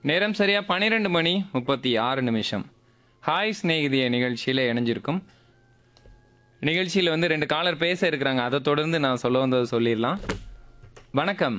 நேரம் சரியா பன்னிரெண்டு மணி முப்பத்தி ஆறு நிமிஷம் ஹாய் சிநேகிதிய நிகழ்ச்சியில் இணைஞ்சிருக்கும் நிகழ்ச்சியில் வந்து ரெண்டு காலர் பேச இருக்கிறாங்க அதை தொடர்ந்து நான் சொல்ல வந்ததை சொல்லிடலாம் வணக்கம்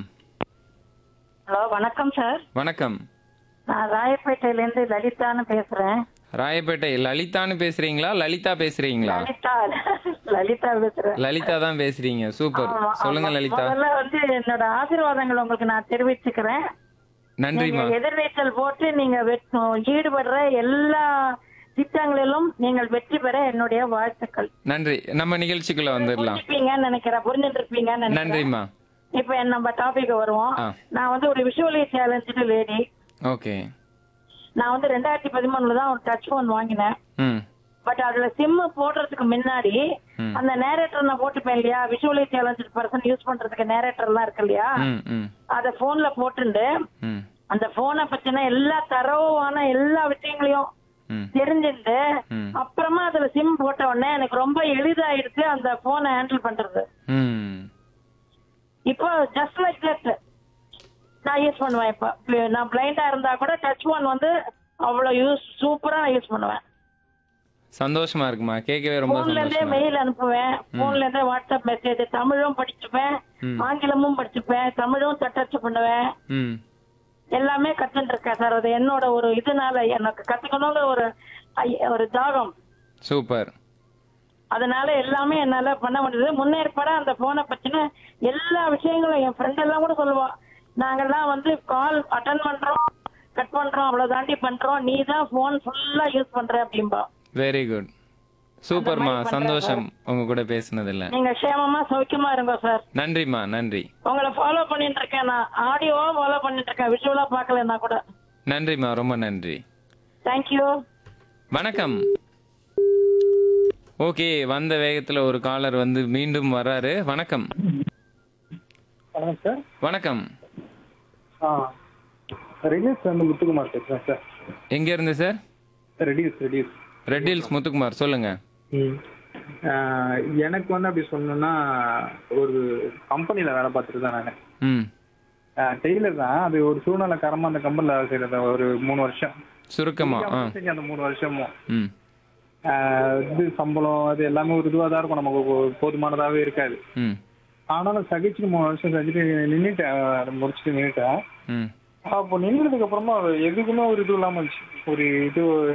ஹலோ வணக்கம் சார் வணக்கம் நான் ராயப்பேட்டையிலேருந்து லலிதான்னு பேசுறேன் ராயப்பேட்டை லலிதான்னு பேசுறீங்களா லலிதா பேசுறீங்களா லலிதா லலிதா பேசுறேன் லலிதா தான் பேசுறீங்க சூப்பர் ஆமா, சொல்லுங்க ஆமா. லலிதா முதல்ல வந்து என்னோட ஆசீர்வாதங்கள் உங்களுக்கு நான் தெரிவிச்சுக்கிறேன் நீங்க நன்றிம்மா எதிர்நீச்சல் போட்டு நீங்க வெட்- ஈடுபடுற எல்லா திட்டங்களிலும் நீங்கள் வெற்றி பெற என்னுடைய வாழ்த்துக்கள் நன்றி நம்ம நிகழ்ச்சிக்குள்ள வந்துடலாம் புரிஞ்சுப்பீங்கன்னு நினைக்கிறேன் புரிஞ்சுட்டு இருப்பீங்கன்னு நினைக்கிறேன் நன்றிம்மா இப்ப என்ன நம்ம டாபிக் வருவோம் ஆ. நான் வந்து ஒரு விஷுவலி சேலஞ்சு லேடி ஓகே நான் வந்து ரெண்டாயிரத்தி பதிமூணுல தான் ஒரு டச் போன் வாங்கினேன் ம் பட் அதுல சிம் போடுறதுக்கு முன்னாடி ம். அந்த நேரேட்டர் நான் போட்டுப்பேன் இல்லையா விஷுவலி சேலஞ்சு பர்சன் யூஸ் பண்றதுக்கு நேரேட்டர் எல்லாம் இருக்கு இல்லையா ம் ம் அத போன்ல போட்டுண்டு ம் அந்த போனை பத்தின எல்லா தரவான எல்லா விஷயங்களையும் ம் தெரிஞ்சுட்டு ம். அப்புறமா அதுல சிம் போட்ட உடனே எனக்கு ரொம்ப எளிதாயிடுச்சு அந்த போனை ஹேண்டில் பண்றது ம் இப்போ ஜஸ்ட் லைக் தட் நான் யூஸ் பண்ணுவேன் இப்போ நான் பிளைண்டா இருந்தா கூட டச் போன் வந்து அவ்வளவு யூஸ் சூப்பரா நான் யூஸ் பண்ணுவேன் சந்தோஷமா இருக்குமா கேட்கவே ரொம்ப போன்ல இருந்தே சந்தோஷமா மெயில் அனுப்புவேன் போன்ல இருந்தே வாட்ஸ்அப் மெசேஜ் தமிழும் படிச்சுப்பேன் ம். ஆங்கிலமும் படிச்சுப்பேன் தமிழும் தட்டச்சு பண்ணுவேன் ம் எல்லாமே கத்துட்டு இருக்கேன் சார் அது என்னோட ஒரு இதனால எனக்கு கத்துக்கணுங்கிற ஒரு ஐ- ஒரு தாகம் சூப்பர் அதனால எல்லாமே என்னால பண்ண முடியுது முன்னேற்பட அந்த போனை பத்தின எல்லா விஷயங்களும் என் ஃப்ரெண்ட் எல்லாம் கூட சொல்லுவா நாங்கெல்லாம் வந்து கால் அட்டன் பண்றோம் கட் பண்றோம் அவ்வளவு தாண்டி பண்றோம் நீ தான் போன் ஃபுல்லா யூஸ் பண்ற அப்படிம்பா வெரி குட் சூப்பர்மா மாதிரி பண்றேன் சந்தோஷம் உங்க கூட பேசுனதுல நீங்க க்ஷேமமா சௌக்கியமா இருங்க சார் நன்றிம்மா நன்றி உங்களை ஃபாலோ பண்ணிட்டு இருக்கேன் நான் ஆடியோவா ஃபாலோ பண்ணிட்டு இருக்கேன் விஷுவலா பார்க்கலன்னா கூட நன்றிம்மா ரொம்ப நன்றி தேங்க்யூ வணக்கம் ஓகே வந்த வேகத்துல ஒரு காலர் வந்து மீண்டும் வர்றாரு வணக்கம் வணக்கம் சார் வணக்கம் ஆ ரெடியூஸ் வந்து முத்துக்குமார் பேசுகிறேன் சார் எங்க இருந்து சார் ரெடியூஸ் ரெடியூஸ் ரெட் ஹில்ஸ் முத்துக்குமார் சொல்லுங்க ம் எனக்கு வந்து அப்படி சொல்லணும்னா ஒரு கம்பெனியில் வேலை பார்த்துட்டு தான் நான் ம் டெய்லர் தான் அது ஒரு சூழ்நிலை காரமாக அந்த கம்பெனியில் வேலை செய்கிறது ஒரு மூணு வருஷம் சுருக்கமா ஆ செஞ்ச அந்த மூணு வருஷமும் ம் ஆ, இது சம்பளம் அது எல்லாமே ஒரு இதுவாக தான் இருக்கும் நமக்கு ஒரு போதுமானதாகவே இருக்காது ம் ஆனாலும் சகிச்சுட்டு மூணு வருஷம் செஞ்சுட்டு நின்றுட்டேன் அதை முடிச்சுட்டு நின்றுட்டேன் ம் அப்போ நின்றதுக்கு அப்புறமா எதுக்குமே ஒரு இது இல்லாமல் இருந்துச்சு ஒரு இது